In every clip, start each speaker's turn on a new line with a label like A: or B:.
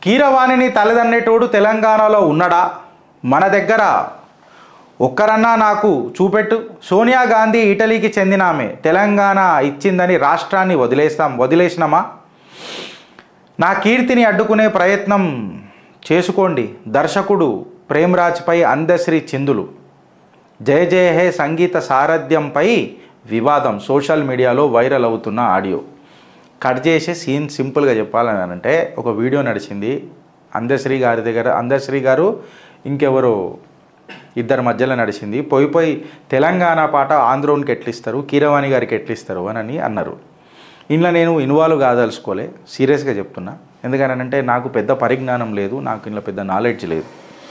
A: కీరవాణిని తలదన్నేటోడు తెలంగాణలో ఉన్నడా మన దగ్గర ఒక్కరన్నా నాకు చూపెట్టు సోనియా గాంధీ ఇటలీకి చెందిన ఆమె తెలంగాణ ఇచ్చిందని రాష్ట్రాన్ని వదిలేస్తాం వదిలేసినామా నా కీర్తిని అడ్డుకునే ప్రయత్నం చేసుకోండి దర్శకుడు ప్రేమ్రాజ్పై అందశ్రీ చిందులు జయ జయ హే సంగీత సారథ్యంపై వివాదం సోషల్ మీడియాలో వైరల్ అవుతున్న ఆడియో కట్ చేసి సీన్ సింపుల్గా చెప్పాలని అంటే ఒక వీడియో నడిచింది అందశ్రీ గారి దగ్గర అందశ్రీ గారు ఇంకెవరో ఇద్దరి మధ్యలో నడిచింది పోయి పోయి తెలంగాణ పాట ఆంధ్రోనికి ఎట్లిస్తారు కీరవాణి గారికి ఎట్లిస్తారు అని అన్నారు ఇంట్లో నేను ఇన్వాల్వ్ కాదలుచుకోలే సీరియస్గా చెప్తున్నా ఎందుకనంటే నాకు పెద్ద పరిజ్ఞానం లేదు నాకు ఇంట్లో పెద్ద నాలెడ్జ్ లేదు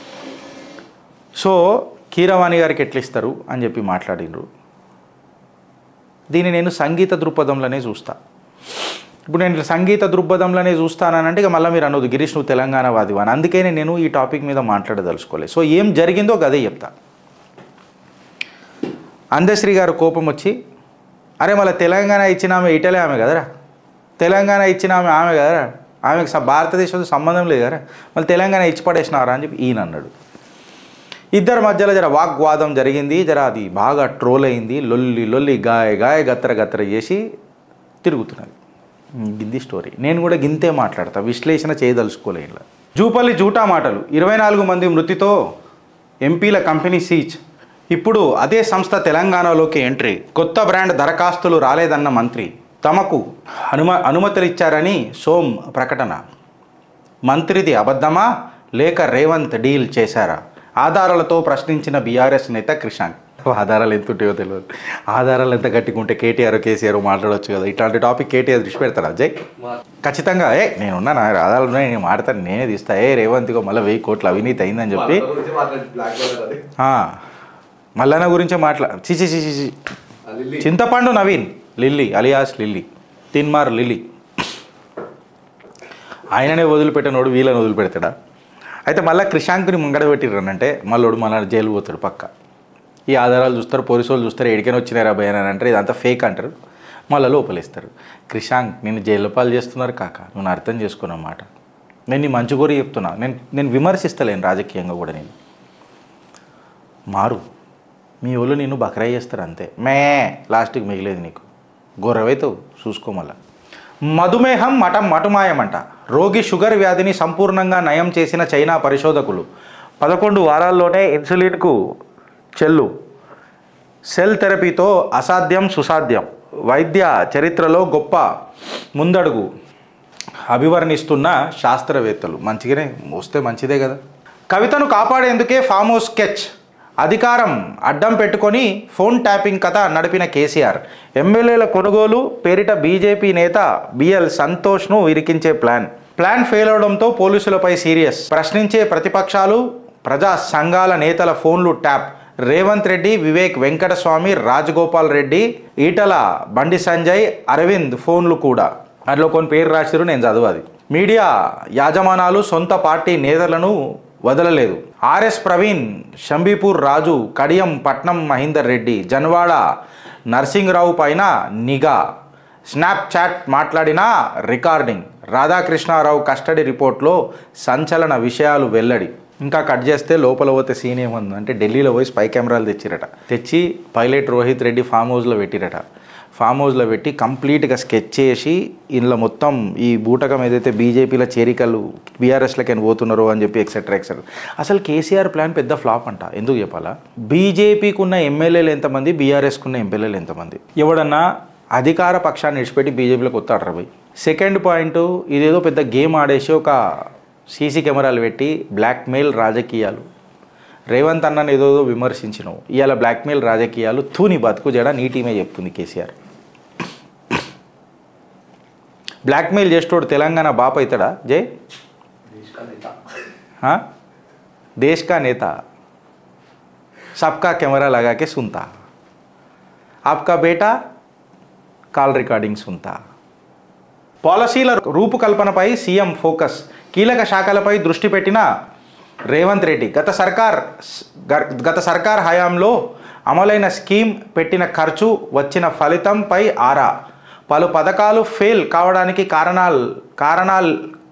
A: సో కీరవాణి గారికి ఎట్లిస్తారు అని చెప్పి మాట్లాడినరు దీన్ని నేను సంగీత దృక్పథంలోనే చూస్తా ఇప్పుడు నేను ఇట్లా సంగీత దృక్పథంలోనే చూస్తానంటే ఇక మళ్ళీ మీరు అనొద్దు గిరీష్ నువ్వు తెలంగాణ వాదివా అని అందుకనే నేను ఈ టాపిక్ మీద మాట్లాడదలుచుకోలేదు సో ఏం జరిగిందో గదే చెప్తా అందశ్రీ గారు కోపం వచ్చి అరే మళ్ళీ తెలంగాణ ఇచ్చిన ఆమె ఇటలీ ఆమె కదరా తెలంగాణ ఇచ్చిన ఆమె ఆమె కదరా ఆమెకు స- భారతదేశంతో సంబంధం లేదు కదా మళ్ళీ తెలంగాణ ఇచ్చి పడేసినారా అని చెప్పి ఈయన అన్నాడు ఇద్దరి మధ్యలో జర వాగ్వాదం జరిగింది జర అది బాగా ట్రోల్ అయింది లొల్లి లొల్లి గాయ గాయ గత్తర గత్తర చేసి తిరుగుతున్నది గింది స్టోరీ నేను కూడా గింతే మాట్లాడతా విశ్లేషణ చేయదలుచుకోలే ఇలా జూపల్లి జూటా మాటలు ఇరవై నాలుగు మంది మృతితో ఎంపీల కంపెనీ సీజ్ ఇప్పుడు అదే సంస్థ తెలంగాణలోకి ఎంట్రీ కొత్త బ్రాండ్ దరఖాస్తులు రాలేదన్న మంత్రి తమకు అనుమ అనుమతులిచ్చారని సోమ్ ప్రకటన మంత్రిది అబద్ధమా లేక రేవంత్ డీల్ చేశారా ఆధారాలతో ప్రశ్నించిన బీఆర్ఎస్ నేత క్రిషాంక్ ఆధారాలు ఎంత ఉంటాయో తెలియదు ఆధారాలు ఎంత గట్టికుంటే కేటీఆర్ కేసీఆర్ మాట్లాడవచ్చు కదా ఇట్లాంటి టాపిక్ కేటీఆర్ దృష్టి పెడతారా అజయ్ ఖచ్చితంగా ఏ నేనున్నా నా ఆధారాలు ఉన్నాయి నేను మాడతాను నేనే తీస్తా ఏ రేవంత్గో మళ్ళీ వెయ్యి కోట్ల అవినీతి అయిందని చెప్పి ఆ, మల్లన్న గురించే మాట్లా చిచి చిచి చి చింతపండు నవీన్ లిల్లీ అలియాస్ లిల్లీ తిన్మార్ లిల్లీ ఆయననే వదిలిపెట్టినోడు వీళ్ళని వదిలిపెడతాడా అయితే మళ్ళీ క్రిషాంక్ని ముంగడ పెట్టిర్రనంటే మళ్ళోడు మళ్ళీ జైలు పోతాడు పక్క ఈ ఆధారాలు చూస్తారు పోలీసు వాళ్ళు చూస్తారు ఎడికైనా వచ్చినారా భయ అని అంటారు ఇదంతా ఫేక్ అంటారు మళ్ళీ లోపలేస్తారు క్రిషాంక్ నేను జైలు పాలు చేస్తున్నారు కాక నువ్వు నా అర్థం చేసుకున్నమాట నేను నీ మంచి కోరి చెప్తున్నా నేను నేను విమర్శిస్తలేను రాజకీయంగా కూడా నేను మారు మీ వాళ్ళు నిన్ను బకరా చేస్తారు అంతే మే లాస్ట్కి మిగిలేదు నీకు గొర్రెవైతావు చూసుకో మళ్ళా మధుమేహం మఠం మటుమాయమంట రోగి షుగర్ వ్యాధిని సంపూర్ణంగా నయం చేసిన చైనా పరిశోధకులు పదకొండు వారాల్లోనే ఇన్సులిన్కు చెల్లు సెల్ థెరపీతో అసాధ్యం సుసాధ్యం వైద్య చరిత్రలో గొప్ప ముందడుగు అభివర్ణిస్తున్న శాస్త్రవేత్తలు మంచిగానే వస్తే మంచిదే కదా కవితను కాపాడేందుకే ఫామ్ హౌస్ స్కెచ్ అధికారం అడ్డం పెట్టుకొని ఫోన్ ట్యాపింగ్ కథ నడిపిన కేసీఆర్ ఎమ్మెల్యేల కొనుగోలు పేరిట బీజేపీ నేత బిఎల్ సంతోష్ను ఇరికించే ప్లాన్ ప్లాన్ ఫెయిల్ అవడంతో పోలీసులపై సీరియస్ ప్రశ్నించే ప్రతిపక్షాలు ప్రజా సంఘాల నేతల ఫోన్లు ట్యాప్ రేవంత్ రెడ్డి వివేక్ వెంకటస్వామి రాజగోపాల్ రెడ్డి ఈటల బండి సంజయ్ అరవింద్ ఫోన్లు కూడా అందులో కొన్ని పేరు రాసిరు నేను చదవాలి మీడియా యాజమానాలు సొంత పార్టీ నేతలను వదలలేదు ఆర్ఎస్ ప్రవీణ్ షంబీపూర్ రాజు కడియం పట్నం మహేందర్ రెడ్డి జన్వాడ నర్సింగ్రావు పైన నిఘా స్నాప్ చాట్ మాట్లాడిన రికార్డింగ్ రాధాకృష్ణారావు కస్టడీ రిపోర్ట్లో సంచలన విషయాలు వెల్లడి ఇంకా కట్ చేస్తే లోపల పోతే సీన్ ఏముంది అంటే ఢిల్లీలో పోయి స్పై కెమెరాలు తెచ్చిరట తెచ్చి పైలట్ రోహిత్ రెడ్డి ఫామ్ హౌస్లో పెట్టిరట ఫామ్ హౌస్లో పెట్టి కంప్లీట్గా స్కెచ్ చేసి ఇందులో మొత్తం ఈ బూటకం ఏదైతే బీజేపీలో చేరికలు బీఆర్ఎస్లకి పోతున్నారో అని చెప్పి ఎక్సెట్రా ఎక్సెట్రా అసలు కేసీఆర్ ప్లాన్ పెద్ద ఫ్లాప్ అంట ఎందుకు చెప్పాలా బీజేపీకి ఉన్న ఎమ్మెల్యేలు ఎంతమంది బీఆర్ఎస్కి ఉన్న ఎమ్మెల్యేలు ఎంతమంది ఎవడన్నా అధికార పక్షాన్ని విడిచిపెట్టి బీజేపీలోకి వస్తాడు పోయి సెకండ్ పాయింట్ ఇదేదో పెద్ద గేమ్ ఆడేసి ఒక సీసీ కెమెరాలు పెట్టి బ్లాక్మెయిల్ రాజకీయాలు రేవంత్ అన్నని ఏదో విమర్శించినావు ఇవాళ బ్లాక్మెయిల్ రాజకీయాలు తూని బతుకు జడ నీ టీమే చెప్తుంది కేసీఆర్ బ్లాక్మెయిల్ చేసేటోడు తెలంగాణ బాప్ అవుతాడా జై हाँ देश का नेता सबका कैमरा लगा के सुनता आपका बेटा కాల్ రికార్డింగ్ సుంతా పాలసీల రూపకల్పనపై సీఎం ఫోకస్ కీలక శాఖలపై దృష్టి పెట్టిన రేవంత్ రెడ్డి గత సర్కార్ గ- గత సర్కార్ హయాంలో అమలైన స్కీమ్ పెట్టిన ఖర్చు వచ్చిన ఫలితంపై ఆరా పలు పథకాలు ఫెయిల్ కావడానికి కారణాలు కారణాలు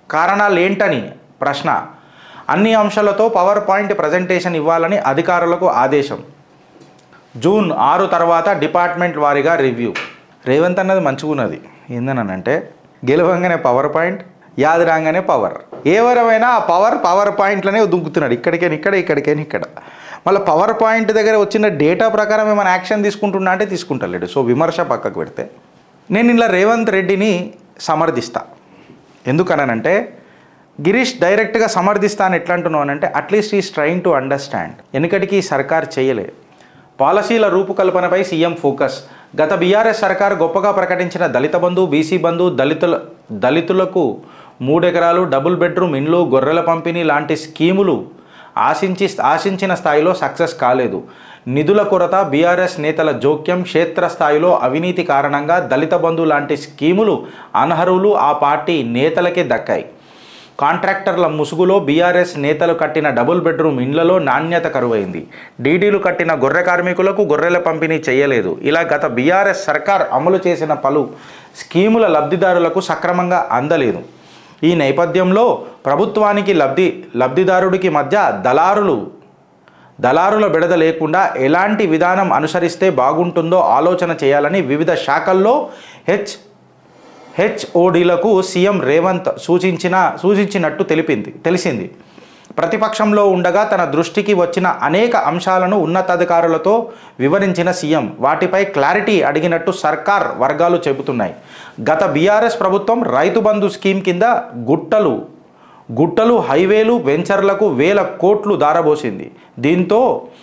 A: కారణాలు ఏంటని ప్రశ్న అన్ని అంశాలతో పవర్ పాయింట్ ప్రజెంటేషన్ ఇవ్వాలని అధికారులకు ఆదేశం జూన్ ఆరు తర్వాత డిపార్ట్మెంట్ వారీగా రివ్యూ రేవంత్ అన్నది మంచిగా ఉన్నది ఏందనంటే గెలవంగానే పవర్ పాయింట్ యాది రాగానే పవర్ ఎవరమైనా ఆ పవర్ పవర్ పాయింట్లోనే దుంకుతున్నాడు ఇక్కడికైనా ఇక్కడ ఇక్కడికైనా ఇక్కడ మళ్ళీ పవర్ పాయింట్ దగ్గర వచ్చిన డేటా ప్రకారం ఏమైనా యాక్షన్ తీసుకుంటున్నా అంటే తీసుకుంటలేడు సో విమర్శ పక్కకు పెడితే నేను ఇలా రేవంత్ రెడ్డిని సమర్థిస్తా ఎందుకనంటే గిరీష్ డైరెక్ట్గా సమర్థిస్తాను ఎట్లా అంటున్నావు అని అంటే at least is trying to understand వెనుకటికి ఈ సర్కార్ చేయలే పాలసీల రూపకల్పనపై సీఎం ఫోకస్ గత బీఆర్ఎస్ సర్కార్ గొప్పగా ప్రకటించిన దళిత బంధు బీసీ బంధు దళితుల దళితులకు మూడెకరాలు డబుల్ బెడ్రూమ్ ఇండ్లు గొర్రెల పంపిణీ లాంటి స్కీములు ఆశించి ఆశించిన స్థాయిలో సక్సెస్ కాలేదు నిధుల కొరత బీఆర్ఎస్ నేతల జోక్యం క్షేత్రస్థాయిలో అవినీతి కారణంగా దళిత బంధు లాంటి స్కీములు అనర్హులు ఆ పార్టీ నేతలకే దక్కాయి కాంట్రాక్టర్ల ముసుగులో బీఆర్ఎస్ నేతలు కట్టిన డబుల్ బెడ్రూమ్ ఇండ్లలో నాణ్యత కరువైంది డీడీలు కట్టిన గొర్రె కార్మికులకు గొర్రెల పంపిణీ చేయలేదు ఇలా గత బీఆర్ఎస్ సర్కార్ అమలు చేసిన పలు స్కీముల లబ్ధిదారులకు సక్రమంగా అందలేదు ఈ నేపథ్యంలో ప్రభుత్వానికి లబ్ధి లబ్ధిదారుడికి మధ్య దళారులు దళారుల బెడద లేకుండా ఎలాంటి విధానం అనుసరిస్తే బాగుంటుందో ఆలోచన చేయాలని వివిధ శాఖల్లో హెచ్ హెచ్ఓడిలకు సీఎం రేవంత్ సూచించిన సూచించినట్టు తెలిపింది తెలిసింది ప్రతిపక్షంలో ఉండగా తన దృష్టికి వచ్చిన అనేక అంశాలను ఉన్నతాధికారులతో వివరించిన సీఎం వాటిపై క్లారిటీ అడిగినట్టు సర్కార్ వర్గాలు చెబుతున్నాయి గత బీఆర్ఎస్ ప్రభుత్వం రైతు బంధు స్కీమ్ కింద గుట్టలు గుట్టలు హైవేలు వెంచర్లకు వేల కోట్లు దారబోసింది దీంతో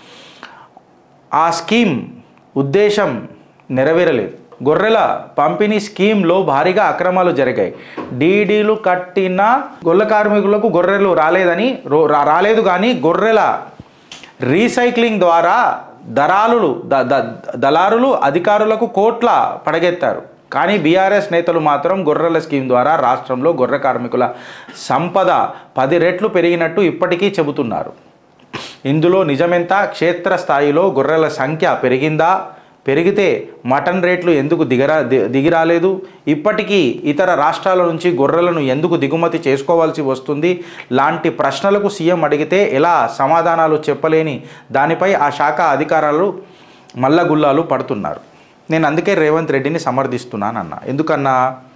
A: ఆ స్కీమ్ ఉద్దేశం నెరవేరలేదు గొర్రెల పంపిణీ స్కీమ్లో భారీగా అక్రమాలు జరిగాయి డీడీలు కట్టిన గొల్ల కార్మికులకు గొర్రెలు రాలేదని రో- రా- రాలేదు కానీ గొర్రెల రీసైక్లింగ్ ద్వారా దళారులు ద- ద- దళారులు అధికారులకు కోట్ల పడగెత్తారు కానీ బీఆర్ఎస్ నేతలు మాత్రం గొర్రెల స్కీమ్ ద్వారా రాష్ట్రంలో గొర్రె కార్మికుల సంపద పది రెట్లు పెరిగినట్టు ఇప్పటికీ చెబుతున్నారు ఇందులో నిజమెంత క్షేత్రస్థాయిలో గొర్రెల సంఖ్య పెరిగిందా పెరిగితే మటన్ రేట్లు ఎందుకు దిగరా ది- దిగిరాలేదు ఇప్పటికీ ఇతర రాష్ట్రాల నుంచి గొర్రెలను ఎందుకు దిగుమతి చేసుకోవాల్సి వస్తుంది లాంటి ప్రశ్నలకు సీఎం అడిగితే ఎలా సమాధానాలు చెప్పలేని దానిపై ఆ శాఖ అధికారులు మల్లగుల్లాలు పడుతున్నారు నేను అందుకే రేవంత్ రెడ్డిని సమర్థిస్తున్నానన్న ఎందుకన్నా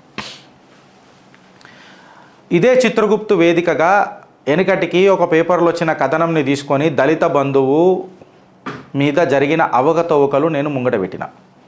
A: ఇదే చిత్రగుప్తు వేదికగా వెనుకటికి ఒక పేపర్లో వచ్చిన కథనంని తీసుకొని దళిత బంధువు మీద జరిగిన అవకతవకలు నేను ముంగట పెట్టిన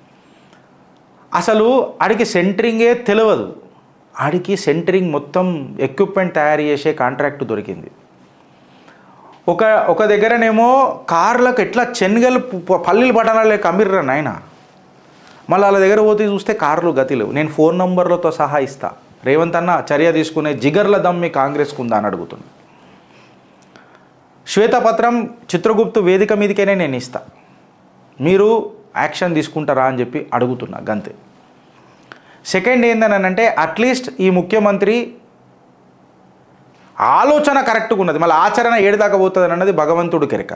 A: అసలు ఆడికి సెంటరింగే తెలియదు ఆడికి సెంటరింగ్ మొత్తం ఎక్విప్మెంట్ తయారు చేసే కాంట్రాక్ట్ దొరికింది ఒక ఒక దగ్గరనేమో కార్లకు ఎట్లా చెన్గలు పు- పల్లీలు పట్టణాలే కమ్మిర్రా నాయన మళ్ళీ వాళ్ళ దగ్గర పోతే చూస్తే కార్లు గతి లేవు నేను ఫోన్ నంబర్లతో సహా ఇస్తా రేవంత్ అన్న చర్య తీసుకునే జిగర్ల దమ్మి కాంగ్రెస్కు ఉందా అని అడుగుతున్నా శ్వేతపత్రం చిత్రగుప్తు వేదిక మీదకైనా నేను ఇస్తా మీరు యాక్షన్ తీసుకుంటారా అని చెప్పి అడుగుతున్నా గంతే సెకండ్ ఏందని అంటే అట్లీస్ట్ ఈ ముఖ్యమంత్రి ఆలోచన కరెక్ట్గా ఉన్నది మళ్ళీ ఆచరణ ఏడు దాకా పోతుంది అన్నది భగవంతుడు కెరక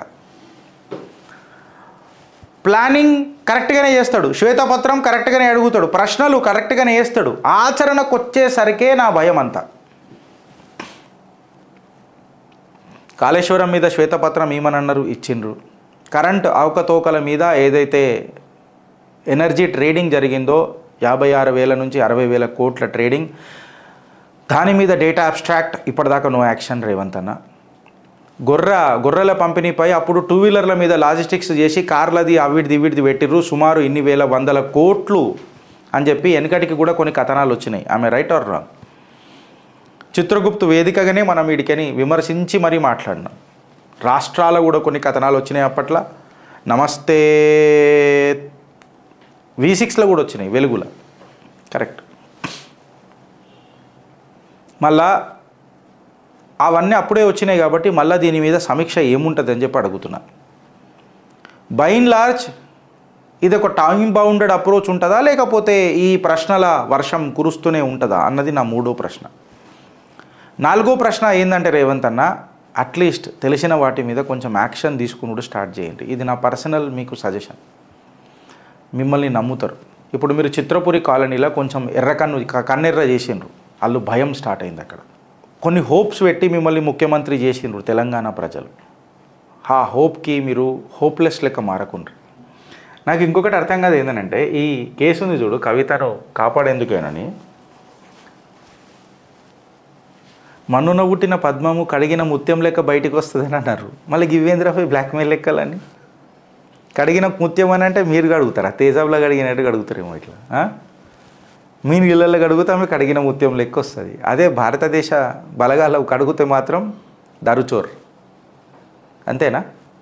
A: ప్లానింగ్ కరెక్ట్గానే చేస్తాడు శ్వేతపత్రం కరెక్ట్గానే అడుగుతాడు ప్రశ్నలు కరెక్ట్గానే వేస్తాడు ఆచరణకు వచ్చేసరికే నా భయం అంతా కాళేశ్వరం మీద శ్వేతపత్రం ఏమనన్నారు ఇచ్చిండ్రు కరెంట్ అవకతవకల మీద ఏదైతే ఎనర్జీ ట్రేడింగ్ జరిగిందో యాభై ఆరు వేల నుంచి అరవై వేల కోట్ల ట్రేడింగ్ దాని మీద డేటా అబ్స్ట్రాక్ట్ ఇప్పటిదాకా నో యాక్షన్ రేవంత్ అన్న గొర్ర గొర్రెల పంపిణీపై అప్పుడు టూ వీలర్ల మీద లాజిస్టిక్స్ చేసి కార్లది అవిడిది ఇవిడిది పెట్టిర్రు సుమారు ఇన్ని వేల వందల కోట్లు అని చెప్పి వెనకటికి కూడా కొన్ని కథనాలు వచ్చినాయి ఆమె రైట్ ఆర్ రాంగ్ చిత్రగుప్తు వేదికగానే మనం వీడికని విమర్శించి మరీ మాట్లాడినాం రాష్ట్రాల కూడా కొన్ని కథనాలు వచ్చినాయి అప్పట్లో నమస్తే వి సిక్స్లో కూడా వచ్చినాయి వెలుగుల కరెక్ట్ మళ్ళా అవన్నీ అప్పుడే వచ్చినాయి కాబట్టి మళ్ళీ దీని మీద సమీక్ష ఏముంటుంది అని చెప్పి అడుగుతున్నా బై అండ్ లార్జ్ ఇది ఒక టైం బౌండెడ్ అప్రోచ్ ఉంటుందా లేకపోతే ఈ ప్రశ్నల వర్షం కురుస్తూనే ఉంటుందా అన్నది నా మూడో ప్రశ్న నాలుగో ప్రశ్న ఏంటంటే రేవంత్ అన్న అట్లీస్ట్ తెలిసిన వాటి మీద కొంచెం యాక్షన్ తీసుకునుడు స్టార్ట్ చేయండి ఇది నా పర్సనల్ మీకు సజెషన్ మిమ్మల్ని నమ్ముతారు ఇప్పుడు మీరు చిత్రపురి కాలనీలో కొంచెం ఎర్ర కన్ను క- కన్నెర్ర చేసిండ్రు వాళ్ళు భయం స్టార్ట్ అయింది అక్కడ కొన్ని హోప్స్ పెట్టి మిమ్మల్ని ముఖ్యమంత్రి చేసిండ్రు తెలంగాణ ప్రజలు ఆ హోప్కి మీరు హోప్లెస్ లెక్క మారకుండ్రు నాకు ఇంకొకటి అర్థం కాదు ఏంటంటే ఈ కేసు ఉంది చూడు కవితను కాపాడేందుకేనని మన్నున పుట్టిన పద్మము కడిగిన ముత్యం లెక్క బయటికి వస్తుందని అన్నారు మళ్ళీ గివేంద్రపై బ్లాక్మెయిల్ లెక్కలని కడిగిన ముత్యం అని అంటే మీరు కడుగుతారా తేజాబ్లో కడిగినట్టు కడుగుతారేమో ఇట్లా ఆ? మీ నీళ్ళల్లో కడుగుతా మీకు కడిగిన ముత్యం లెక్క వస్తుంది అదే భారతదేశ బలగాలు కడుగుతే మాత్రం దరుచోర్ అంతేనా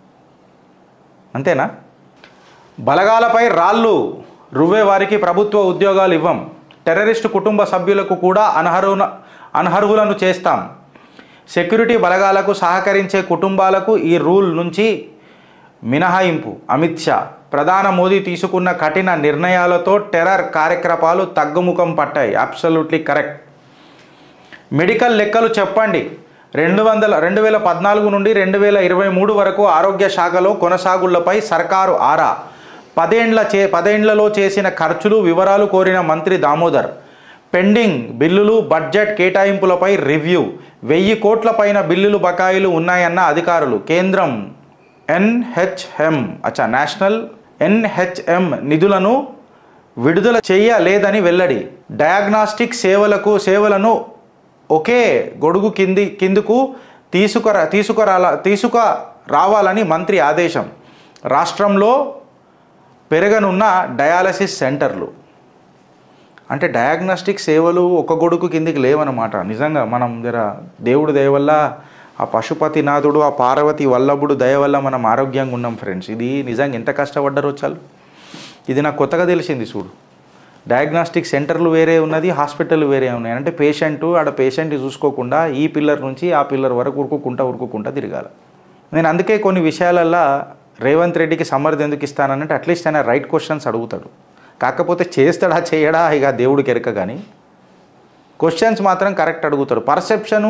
A: అంతేనా బలగాలపై రాళ్ళు రువ్వే వారికి ప్రభుత్వ ఉద్యోగాలు ఇవ్వం టెర్రరిస్టు కుటుంబ సభ్యులకు కూడా అనర్హున అనర్హులను చేస్తాం సెక్యూరిటీ బలగాలకు సహకరించే కుటుంబాలకు ఈ రూల్ నుంచి మినహాయింపు అమిత్ షా ప్రధాన మోదీ తీసుకున్న కఠిన నిర్ణయాలతో టెర్రర్ కార్యక్రమాలు తగ్గుముఖం పట్టాయి అబ్సల్యూట్లీ కరెక్ట్ మెడికల్ లెక్కలు చెప్పండి రెండు వందల రెండు వేల పద్నాలుగు నుండి రెండు వేల ఇరవై మూడు వరకు ఆరోగ్య శాఖలో కొనసాగుళ్లపై సర్కారు ఆరా పదేండ్ల చే పదేండ్లలో చేసిన ఖర్చులు వివరాలు కోరిన మంత్రి దామోదర్ పెండింగ్ బిల్లులు బడ్జెట్ కేటాయింపులపై రివ్యూ వెయ్యి కోట్ల పైన బిల్లులు బకాయిలు ఉన్నాయన్న అధికారులు కేంద్రం ఎన్హెచ్ఎం అచ్చా నేషనల్ ఎన్హెచ్ఎం నిధులను విడుదల చేయలేదని వెల్లడి డయాగ్నాస్టిక్ సేవలకు సేవలను ఒకే గొడుగు కింది కిందకు తీసుకురా తీసుకురాల తీసుక రావాలని మంత్రి ఆదేశం రాష్ట్రంలో పెరగనున్న డయాలసిస్ సెంటర్లు అంటే డయాగ్నోస్టిక్ సేవలు ఒక గొడుగు కిందికి లేవన్నమాట నిజంగా మనం జర దేవుడు దయ వల్ల ఆ పశుపతినాథుడు ఆ పార్వతి వల్లభుడు దయ వల్ల మనం ఆరోగ్యంగా ఉన్నాం ఫ్రెండ్స్ ఇది నిజంగా ఎంత కష్టపడ్డారో చాలు ఇది నాకు కొత్తగా తెలిసింది చూడు డయాగ్నాస్టిక్ సెంటర్లు వేరే ఉన్నది హాస్పిటల్ వేరే ఉన్నాయి అంటే పేషెంట్ ఆడ పేషెంట్ చూసుకోకుండా ఈ పిల్లర్ నుంచి ఆ పిల్లర్ వరకు ఉరుకుకుంటా ఉరుకుకుంటా తిరగాలి నేను అందుకే కొన్ని విషయాలల్లో రేవంత్ రెడ్డికి సమర్థ ఎందుకు ఇస్తానంటే అట్లీస్ట్ ఆయన రైట్ క్వశ్చన్స్ అడుగుతాడు కాకపోతే చేస్తాడా చేయడా ఇక దేవుడికి ఎరక కానీ క్వశ్చన్స్ మాత్రం కరెక్ట్ అడుగుతాడు పర్సెప్షను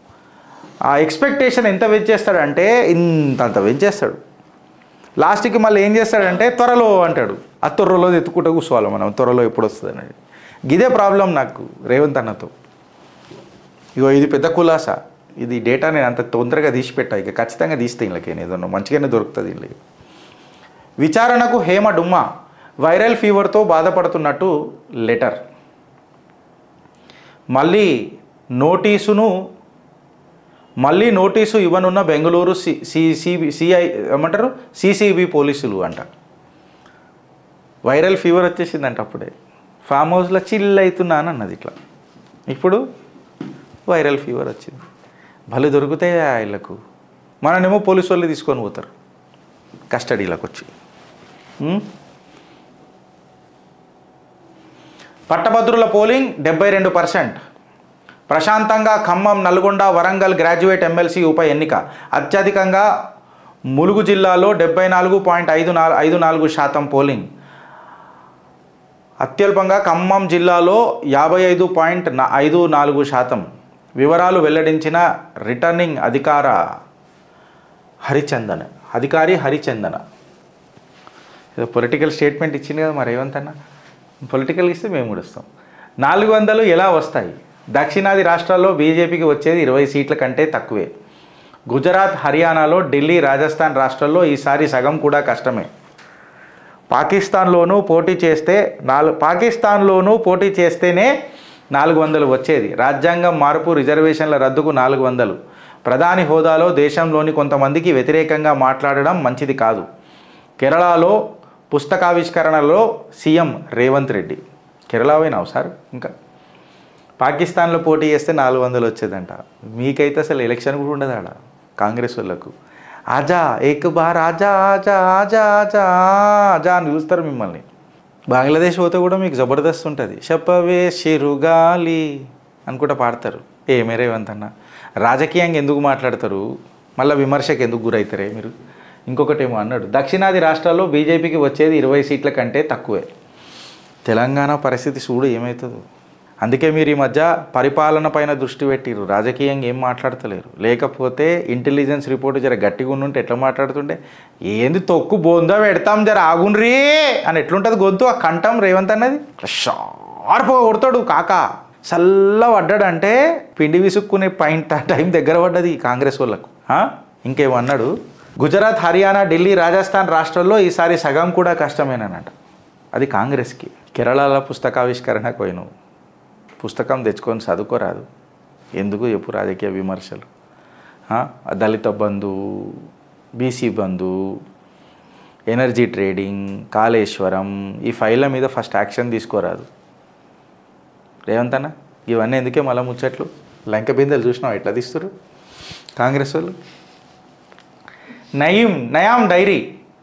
A: ఆ ఎక్స్పెక్టేషన్ ఎంత పెంచేస్తాడంటే ఇంతంత పెంచేస్తాడు లాస్ట్కి మళ్ళీ ఏం చేస్తాడంటే త్వరలో అంటాడు ఆ త్వరలో ఎత్తుకుంటూ కూర్చోవాలి మనం త్వరలో ఎప్పుడు వస్తుంది అనేది ఇదే ప్రాబ్లం నాకు రేవంత్ అన్నతో ఇగో ఇది పెద్ద కులాసా ఇది డేటా నేను అంత తొందరగా తీసి పెట్టా ఇక ఖచ్చితంగా తీస్తే వీళ్ళకి ఏదన్నా మంచిగానే దొరుకుతుంది వీళ్ళకి విచారణకు హేమ డుమ్మా వైరల్ ఫీవర్తో బాధపడుతున్నట్టు లెటర్ మళ్ళీ నోటీసును మళ్ళీ నోటీసు ఇవ్వనున్న బెంగళూరు సి సిసిబి సిఐ ఏమంటారు సిసిబి పోలీసులు అంట వైరల్ ఫీవర్ వచ్చేసిందంట అప్పుడే ఫామ్ హౌస్లో చిల్ అవుతున్నాను అన్నది ఇట్లా ఇప్పుడు వైరల్ ఫీవర్ వచ్చింది భలే దొరుకుతాయి వీళ్ళకు మననేమో పోలీసు వాళ్ళు తీసుకొని పోతారు కస్టడీలోకి వచ్చి ఉం? పట్టభద్రుల పోలింగ్ డెబ్బై రెండు పర్సెంట్ ప్రశాంతంగా ఖమ్మం నల్గొండ వరంగల్ గ్రాడ్యుయేట్ ఎమ్మెల్సీ ఉప ఎన్నిక అత్యధికంగా ములుగు జిల్లాలో డెబ్బై నాలుగు పాయింట్ ఐదు నాలుగు ఐదు నాలుగు శాతం పోలింగ్ అత్యల్పంగా ఖమ్మం జిల్లాలో యాభై ఐదు పాయింట్ నా- ఐదు నాలుగు శాతం వివరాలు వెల్లడించిన రిటర్నింగ్ అధికార హరిచందన్ అధికారి హరిచందన ఏదో పొలిటికల్ స్టేట్మెంట్ ఇచ్చింది కదా మరి రేవంత్ అన్న పొలిటికల్ ఇస్తే మేము కూడా ఇస్తాం నాలుగు వందలు ఎలా వస్తాయి దక్షిణాది రాష్ట్రాల్లో బీజేపీకి వచ్చేది ఇరవై సీట్ల కంటే తక్కువే గుజరాత్ హర్యానాలో ఢిల్లీ రాజస్థాన్ రాష్ట్రాల్లో ఈసారి సగం కూడా కష్టమే పాకిస్తాన్లోనూ పోటీ చేస్తే నాలుగు పాకిస్తాన్లోనూ పోటీ చేస్తేనే నాలుగు వందలు వచ్చేది రాజ్యాంగం మార్పు రిజర్వేషన్ల రద్దుకు నాలుగు వందలు ప్రధాని హోదాలో దేశంలోని కొంతమందికి వ్యతిరేకంగా మాట్లాడడం మంచిది కాదు కేరళలో పుస్తకావిష్కరణలో సీఎం రేవంత్ రెడ్డి కేరళ పోయినావు సార్ ఇంకా పాకిస్తాన్లో పోటీ చేస్తే నాలుగు వందలు వచ్చేదంట మీకైతే అసలు ఎలక్షన్ కూడా ఉండదు ఆడ కాంగ్రెస్ వాళ్ళకు ఆజా ఏక్ బార్ ఆజా ఆజా ఆజా ఆజా ఆజా అని పిలుస్తారు మిమ్మల్ని బంగ్లాదేశ్ పోతే కూడా మీకు జబర్దస్త్ ఉంటుంది చెప్పవే చిరుగాలి అనుకుంటా పాడతారు ఏమే రేవంత్ అన్న రాజకీయంగా ఎందుకు మాట్లాడతారు మళ్ళీ విమర్శకు ఎందుకు గురవుతారే మీరు ఇంకొకటి ఏమో అన్నాడు దక్షిణాది రాష్ట్రాల్లో బీజేపీకి వచ్చేది ఇరవై సీట్ల కంటే తక్కువే తెలంగాణ పరిస్థితి చూడు ఏమవుతుందో అందుకే మీరు ఈ మధ్య పరిపాలన పైన దృష్టి పెట్టిరు రాజకీయంగా ఏం మాట్లాడతలేరు లేకపోతే ఇంటెలిజెన్స్ రిపోర్ట్ జర గట్టిగా ఉండుంటే ఎట్లా మాట్లాడుతుంటే ఏంది తొక్కు బోందా పెడతాం జర ఆగుండ్రీ అని ఎట్లుంటుంది గొంతు ఆ కంఠం రేవంత్ అన్నది షార్ప్గా కొడతాడు కాక చల్ల పడ్డాడంటే పిండి విసుక్కునే పాయింట్ ఆ టైం దగ్గర పడ్డది ఈ కాంగ్రెస్ వాళ్ళకు ఆ? ఇంకేమన్నాడు గుజరాత్ హర్యానా ఢిల్లీ రాజస్థాన్ రాష్ట్రాల్లో ఈసారి సగం కూడా కష్టమేనన్నట అది కాంగ్రెస్కి కేరళలో పుస్తకావిష్కరణకు పోయినావు పుస్తకం తెచ్చుకొని చదువుకోరాదు ఎందుకు చెప్పు రాజకీయ విమర్శలు ఆ? Dalit Bandhu BC Bandhu energy trading Kaleshwaram ఈ ఫైళ్ళ మీద ఫస్ట్ యాక్షన్ తీసుకోరాదు రేవంత్ అన్న ఇవన్నీ ఎందుకే మళ్ళీ ముచ్చట్లు లంక బిందెలు చూసినావు ఎట్లా తీస్తారు కాంగ్రెస్ వాళ్ళు Nayeem Nayeem diary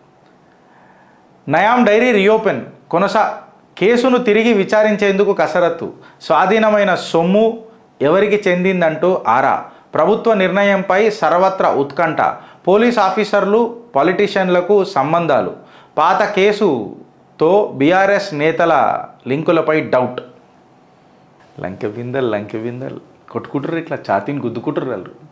A: Nayeem diary reopen కొనసా కేసును తిరిగి విచారించేందుకు కసరత్తు స్వాధీనమైన సొమ్ము ఎవరికి చెందిందంటూ ఆరా ప్రభుత్వ నిర్ణయంపై సర్వత్రా ఉత్కంఠ పోలీస్ ఆఫీసర్లు పొలిటీషియన్లకు సంబంధాలు పాత కేసుతో బీఆర్ఎస్ నేతల లింకులపై డౌట్ లంకె బిందెలు లంకె బిందెలు కొట్టుకుంటారు ఇట్లా ఛాతీని గుద్దుకుంటారు వాళ్ళు